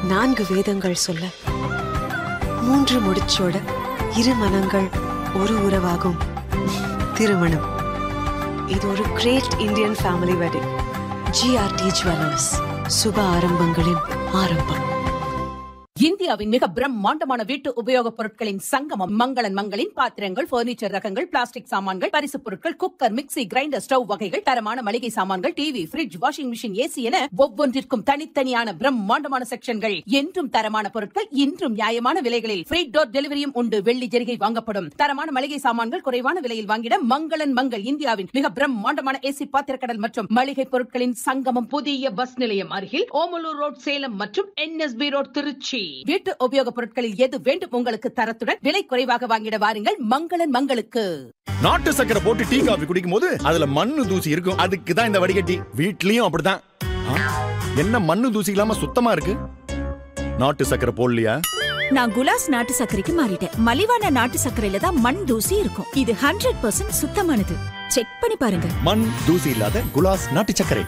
நான்கு வேதங்கள் சொல்ல மூன்று முடிச்சோட இரு மனங்கள் ஒரு உறவாகும் திருமணம் இது ஒரு great Indian family wedding GRT jewellers சுப ஆரம்பங்களின் ஆரம்பம் இந்தியாவின் மிக பிரம்மாண்டமான வீட்டு உபயோகப் பொருட்களின் சங்கமம் மங்களன் மங்களின் பாத்திரங்கள் பர்னிச்சர் ரகங்கள் பிளாஸ்டிக் சாமான்கள் பரிசுப் பொருட்கள் குக்கர் மிக்ஸி கிரைண்டர் ஸ்டவ் வகைகள் தரமான மளிகை சாமான்கள் TV fridge washing machine AC என ஒவ்வொன்றிற்கும் தனித்தனியான பிரம்மாண்டமான செக்ஷன்கள் என்றும் தரமான பொருட்கள் இன்றும் நியாயமான விலைகளில் ஃப்ரீ டோர் டெலிவரியும் உண்டு வெள்ளி ஜெரிகை வாங்கப்படும் தரமான மளிகை சாமான்கள் குறைவான விலையில் வாங்கிட மங்களன் மங்கள் இந்தியாவின் மிக பிரம்மாண்டமான ஏசி பாத்திரக்கடல் மற்றும் மளிகை பொருட்களின் சங்கமம் புதிய பஸ் நிலையம் அருகில் ஓமலூர் ரோட் சேலம் மற்றும் என்எஸ்பி ரோட் திருச்சி வீட்டு உபயோகப் பொருட்களில் எது வேண்டும் உங்களுக்கு தரத்துடன் விலை குறைவாக வாங்கிட வாருங்கள் மங்களன் மங்களுக்கு நாட்டு சக்கரை போட்டு டீ காபி குடிக்கும் போது அதுல மண்ணு தூசி இருக்கும் அதுக்கு தான் இந்த வடிகட்டி வீட்லயும் அப்படிதான் ஆ, என்ன மண்ணு தூசி இல்லாம சுத்தமா இருக்கு நாட்டு சக்கரை போடலையா நான் குலாஸ் நாட்டு சர்க்கரைக்கு மாறிட்டேன் மலிவான நாட்டு சர்க்கரையில தான் மண் தூசி இருக்கும் இது ஹண்ட்ரட் பர்சன்ட் சுத்தமானது செக் பண்ணி பாருங்க மண் தூசி இல்லாத குலாஸ் நாட்டு சர்க்கரை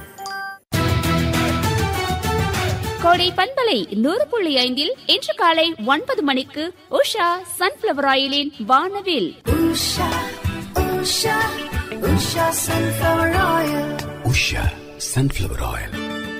கோடை பண்பலை நூறு புள்ளி ஐந்தில் இன்று காலை ஒன்பது மணிக்கு உஷா சன்ஃபிளவர் ஆயிலின் வானவில் உஷா சன்ஃப்ளவர் ஆயில்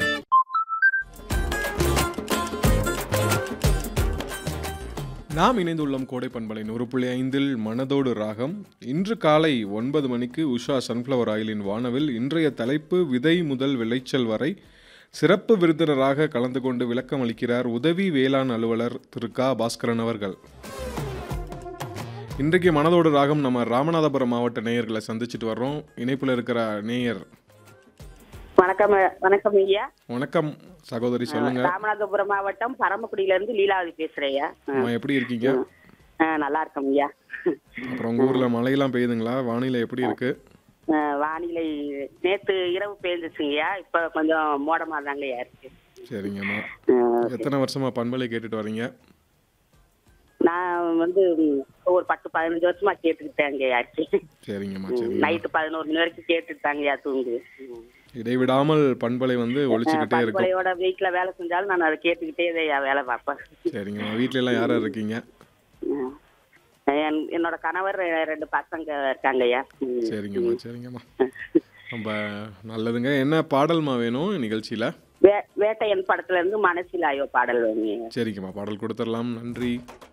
நாம் இணைந்துள்ளோம் கோடை பண்பலை நூறு புள்ளி ஐந்தில் மனதோடு ராகம் இன்று காலை ஒன்பது மணிக்கு உஷா சன்ஃப்ளவர் ஆயிலின் வானவில் இன்றைய தலைப்பு விதை முதல் விளைச்சல் வரை சிறப்பு விருந்தினராக கலந்து கொண்டு விளக்கம் அளிக்கிறார் உதவி வேளாண் அலுவலர் திரு க பாஸ்கரன் அவர்கள் இன்றைக்கு மனதோடு ராகம் நம்ம ராமநாதபுரம் மாவட்ட நேயர்களை சந்திச்சுட்டு வர்றோம் இணைப்பில் இருக்கிற நேயர் வணக்கம் வணக்கம் ஐயா வணக்கம் சகோதரி சொல்லுங்க ராமநாதபுரம் மாவட்டம் பரமக்குடியில இருந்து லீலாவதி பேசுறேன் ஐயா அம்மா, எப்படி இருக்கீங்க ஆ, நல்லா இருக்கோம் ஐயா அப்புறம் உங்க ஊர்ல மழையெல்லாம் பெய்யுதுங்களா வானிலை எப்படி இருக்கு ஆ, வானிலை நேத்து இரவு பெய்ஞ்சிச்சுங்கய்யா இப்ப கொஞ்சம் மோடமா தாங்க ஐயா இருக்கு சரிங்கம்மா ஆ, எத்தனை வருஷமா பண்பலை கேட்டுட்டு வர்றீங்க நான் வந்து ம், ஒரு பத்து பதினஞ்சு வருஷமா கேட்டுக்கிட்டேங்க ஐயா சரிங்கம்மா சரிங்கம்மா நைட்டு பதினோரு மணி வரைக்கும் கேட்டுட்டு தாங்க ஐயா தூங்கு ம். இடைவிடாமல் பண்பலை வந்து ஒழிச்சுக்கிட்டே இருக்கும் பண்பலையோட வீட்டுல வேலை செஞ்சாலும் நான் அதை கேட்டுக்கிட்டே தான் ஐயா வேலை பார்ப்பேன் சரிங்கம்மா வீட்ல எல்லாம் யார் யார் இருக்கீங்க ம். என்- என்னோட கணவர் ரெண்டு பசங்க இருக்காங்க ஐயா ம். சரிங்கம்மா சரிங்கம்மா ரொம்ப நல்லதுங்க என்ன பாடல்மா வேணும் நிகழ்ச்சியில வே- வேட்டையன் படத்துல இருந்து மனசிலாயோ பாடல் வேணுங்க சரிங்கம்மா பாடல் கொடுத்துடலாம் நன்றி